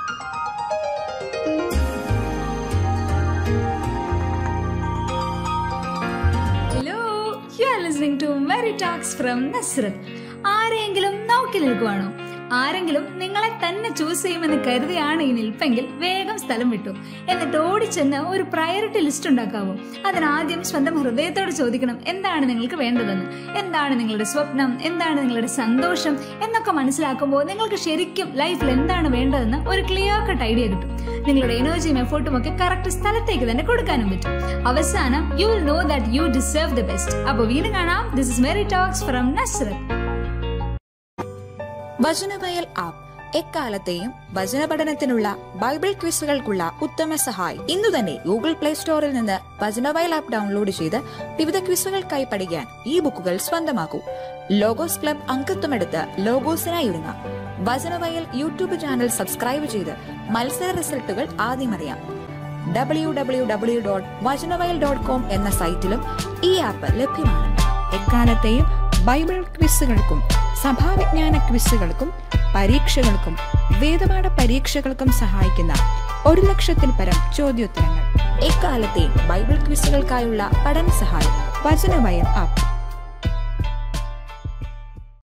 hello you are listening to Mary talks from Nazareth ആരെങ്കിലും നോക്കി നിൽക്കുവാണോ ആരെങ്കിലും നിങ്ങളെ തന്നെ ചൂസ് ചെയ്യുമെന്ന് കരുതിയാണ് ഈ നിൽപ്പെങ്കിൽ വേഗം സ്ഥലം വിട്ടു എന്നിട്ട് ഓടിച്ചെന്ന് ഒരു പ്രയോറിറ്റി ലിസ്റ്റ് ഉണ്ടാക്കാവോ അതിനാദ്യം സ്വന്തം ഹൃദയത്തോട് ചോദിക്കണം എന്താണ് നിങ്ങൾക്ക് വേണ്ടതെന്ന് എന്താണ് നിങ്ങളുടെ സ്വപ്നം എന്താണ് നിങ്ങളുടെ സന്തോഷം എന്നൊക്കെ മനസ്സിലാക്കുമ്പോൾ നിങ്ങൾക്ക് ശരിക്കും ലൈഫിൽ എന്താണ് വേണ്ടതെന്ന് ഒരു ക്ലിയർ കട്ട് ഐഡിയ കിട്ടും നിങ്ങളുടെ എനർജിയും എഫോർട്ടും ഒക്കെ കറക്റ്റ് സ്ഥലത്തേക്ക് തന്നെ കൊടുക്കാനും പറ്റും അവസാനം you will know that you deserve the best അപ്പോൾ വീണ്ടും കാണാം this is Mary talks from Nazareth Vachanavayal app എക്കാലത്തെയും വചന പഠനത്തിനുള്ള ബൈബിൾ ക്വിസുകൾക്കുള്ള ഉത്തമ സഹായി ഇന്നു തന്നെ ഗൂഗിൾ പ്ലേ സ്റ്റോറിൽ നിന്ന് വചനവയൽ ആപ്പ് ഡൗൺലോഡ് ചെയ്ത് വിവിധ ക്വിസുകൾക്കായി പഠിക്കാൻ ഈ ബുക്കുകൾ സ്വന്തമാക്കൂ ലോഗോസ് ക്ലബ് അംഗത്വമെടുത്ത് ലോഗോസിനായി ഒരുങ്ങാം വചനവയൽ യൂട്യൂബ് ചാനൽ സബ്സ്ക്രൈബ് ചെയ്ത് മത്സര റിസൾട്ടുകൾ ആദ്യം അറിയാം W W W dot Vachanavayal dot com എന്ന സൈറ്റിലും ഈ ആപ്പ് ലഭ്യമാണ് എക്കാലത്തെയും ബൈബിൾ ക്വിസുകൾക്കും സഭാവിജ്ഞാന ക്വിസുകൾക്കും പരീക്ഷകൾക്കും വേദപാഠ പരീക്ഷകൾക്കും സഹായിക്കുന്ന ഒരു ലക്ഷത്തിൽ പരം ചോദ്യോത്തരങ്ങൾ എക്കാലത്തെയും ബൈബിൾ ക്വിസുകൾക്കായുള്ള പഠന സഹായം വചനവയം ആപ്പ്